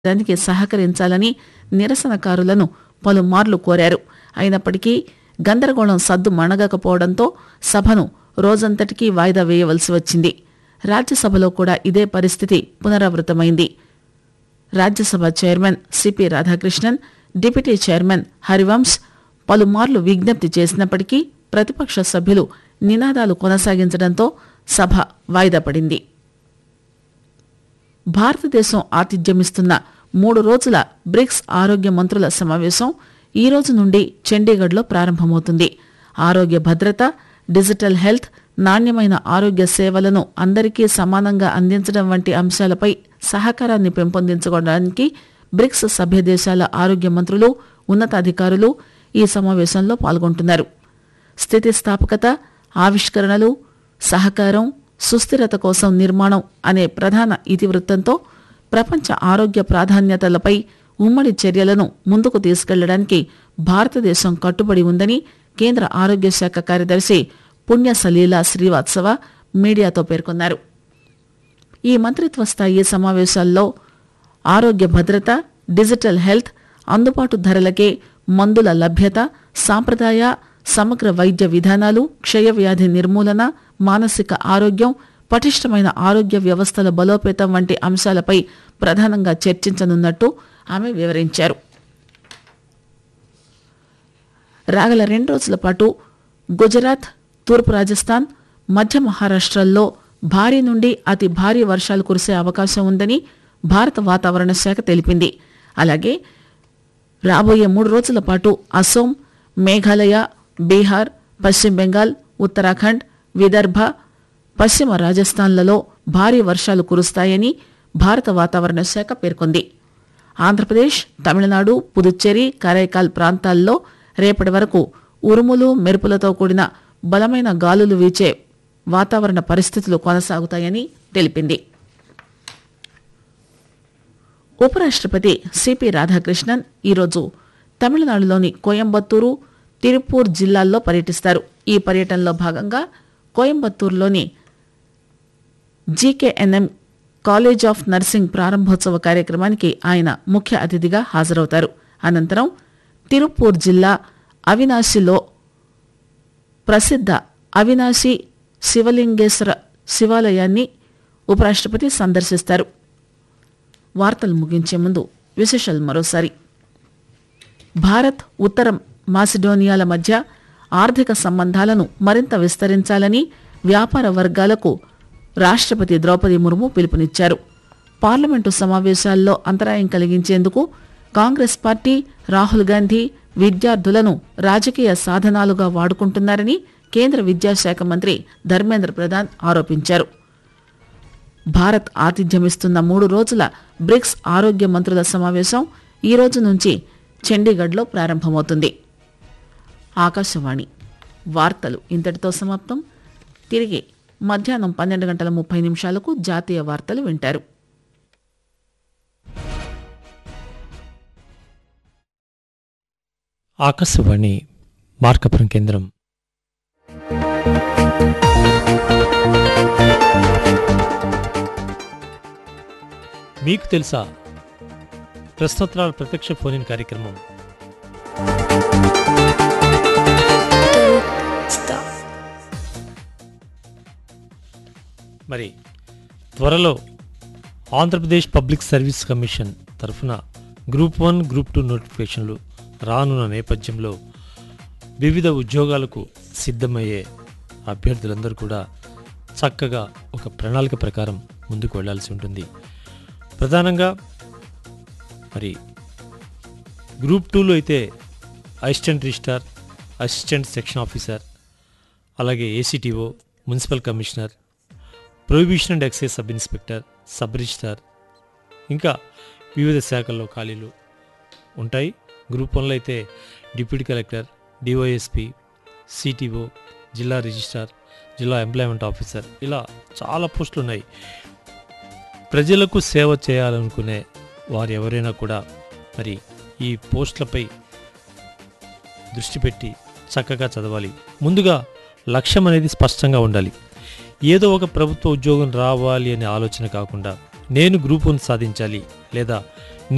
దానికి సహకరించాలని నిరసనకారులను పలుమార్లు కోరారు అయినప్పటికీ గందరగోళం సద్దు మణగకపోవడంతో సభను రోజంతటికీ వాయిదా వేయవలసి వచ్చింది రాజ్యసభలో కూడా ఇదే పరిస్థితి పునరావృతమైంది Rajya Sabha chairman C P Radhakrishnan deputy chairman Harivansh పలుమార్లు విజ్ఞప్తి చేసినప్పటికీ ప్రతిపక్ష సభ్యులు నినాదాలు కొనసాగించడంతో సభ వాయిదా పడింది భారతదేశం ఆతిథ్యమిస్తున్న మూడు రోజుల బ్రిక్స్ ఆరోగ్య మంత్రుల సమావేశం ఈ రోజు నుండి చండీగఢ్లో ప్రారంభమవుతుంది ఆరోగ్య భద్రత డిజిటల్ హెల్త్ నాణ్యమైన ఆరోగ్య సేవలను అందరికీ సమానంగా అందించడం వంటి అంశాలపై సహకారాన్ని పెంపొందించుకోవడానికి బ్రిక్స్ సభ్య దేశాల ఆరోగ్య మంత్రులు ఉన్నతాధికారులు ఈ సమావేశంలో పాల్గొంటున్నారు స్థితిస్థాపకత ఆవిష్కరణలు సహకారం సుస్థిరత కోసం నిర్మాణం అనే ప్రధాన ఇతివృత్తంతో ప్రపంచ ఆరోగ్య ప్రాధాన్యతలపై ఉమ్మడి చర్యలను ముందుకు తీసుకెళ్లడానికి భారతదేశం కట్టుబడి ఉందని కేంద్ర ఆరోగ్య శాఖ కార్యదర్శి పుణ్య సలీలా శ్రీవాత్సవ మీడియాతో పేర్కొన్నారు ఈ మంత్రిత్వ స్థాయి సమావేశాల్లో ఆరోగ్య భద్రత డిజిటల్ హెల్త్ అందుబాటు ధరలకే మందుల లభ్యత సాంప్రదాయ సమగ్ర వైద్య విధానాలు క్షయవ్యాధి నిర్మూలన మానసిక ఆరోగ్యం పటిష్టమైన ఆరోగ్య వ్యవస్థల బలోపేతం వంటి అంశాలపై ప్రధానంగా చర్చించనున్నట్టు ఆమె వివరించారు రాగల రెండు రోజుల పాటు గుజరాత్ తూర్పు రాజస్థాన్ మధ్య మహారాష్ట్రల్లో భారీ నుండి అతి భారీ వర్షాలు కురిసే అవకాశం ఉందని భారత వాతావరణ శాఖ తెలిపింది అలాగే రాబోయే మూడు రోజుల పాటు అసోం మేఘాలయ బీహార్ పశ్చిమ బెంగాల్ ఉత్తరాఖండ్ విదర్భ పశ్చిమ రాజస్థాన్లలో భారీ వర్షాలు కురుస్తాయని భారత వాతావరణ శాఖ పేర్కొంది ఆంధ్రప్రదేశ్ తమిళనాడు పుదుచ్చేరి కరైకాల్ ప్రాంతాల్లో రేపటి వరకు ఉరుములు మెరుపులతో కూడిన బలమైన గాలులు వీచే వాతావరణ పరిస్థితులు కొనసాగుతాయని తెలిపింది ఉపరాష్ట్రపతి సిపి రాధాకృష్ణన్ ఈరోజు తమిళనాడులోని కోయంబత్తూరు తిరుపూర్ జిల్లాల్లో పర్యటిస్తారు ఈ పర్యటనలో భాగంగా కోయంబత్తూరులోని జీకేఎన్ఎం కాలేజ్ ఆఫ్ నర్సింగ్ ప్రారంభోత్సవ కార్యక్రమానికి ఆయన ముఖ్య అతిథిగా హాజరవుతారు అనంతరం తిరుపూర్ జిల్లా అవినాశిలో ప్రసిద్ధ అవినాశి శివలింగేశ్వర శివాలయాన్ని ఉపరాష్ట్రపతి సందర్శిస్తారు వార్తలు ముగించే ముందు విశేషాలు మరోసారి భారత్ ఉత్తర మాసిడోనియాల మధ్య ఆర్థిక సంబంధాలను మరింత విస్తరించాలని వ్యాపార వర్గాలకు రాష్ట్రపతి ద్రౌపది ముర్ము పిలుపునిచ్చారు పార్లమెంటు సమావేశాల్లో అంతరాయం కలిగించేందుకు కాంగ్రెస్ పార్టీ రాహుల్ గాంధీ విద్యార్థులను రాజకీయ సాధనాలుగా వాడుకుంటున్నారని కేంద్ర విద్యాశాఖ మంత్రి ధర్మేంద్ర ప్రధాన్ ఆరోపించారు భారత్ ఆతిథ్యమిస్తున్న మూడు రోజుల బ్రిక్స్ ఆరోగ్య మంత్రుల సమావేశం ఈ రోజు నుంచి చండీగఢ్లో ప్రారంభమవుతుంది ఆకాశవాణి వార్తలు ఇంతటితో సమాప్తం తిరిగి మధ్యాహ్నం పన్నెండు గంటల ముప్పై నిమిషాలకు జాతీయ వార్తలు వింటారు ఆకాశవాణి మార్కపురం కేంద్రం మీకు తెలుసా ప్రశ్నోత్తరాల ప్రత్యక్ష ఫోన్ కార్యక్రమం మరి త్వరలో ఆంధ్రప్రదేశ్ పబ్లిక్ సర్వీస్ కమిషన్ తరఫున గ్రూప్ వన్ గ్రూప్ టూ నోటిఫికేషన్లు రానున్న నేపథ్యంలో వివిధ ఉద్యోగాలకు సిద్ధమయ్యే అభ్యర్థులందరూ కూడా చక్కగా ఒక ప్రణాళిక ప్రకారం ముందుకు వెళ్ళాల్సి ఉంటుంది ప్రధానంగా మరి గ్రూప్ టూలో అయితే assistant registrar assistant section officer అలాగే ACTO municipal commissioner prohibition and excise sub inspector sub registrar ఇంకా వివిధ శాఖల్లో ఖాళీలు ఉంటాయి గ్రూప్ వన్లో అయితే డిప్యూటీ కలెక్టర్ డివైఎస్పి సిటిఓ జిల్లా రిజిస్ట్రార్ జిల్లా ఎంప్లాయ్మెంట్ ఆఫీసర్ ఇలా చాలా పోస్టులు ఉన్నాయి ప్రజలకు సేవ చేయాలనుకునే వారు ఎవరైనా కూడా మరి ఈ పోస్టులపై దృష్టి పెట్టి చక్కగా చదవాలి ముందుగా లక్ష్యం అనేది స్పష్టంగా ఉండాలి ఏదో ఒక ప్రభుత్వ ఉద్యోగం రావాలి అనే ఆలోచన కాకుండా నేను గ్రూప్ వన్ సాధించాలి లేదా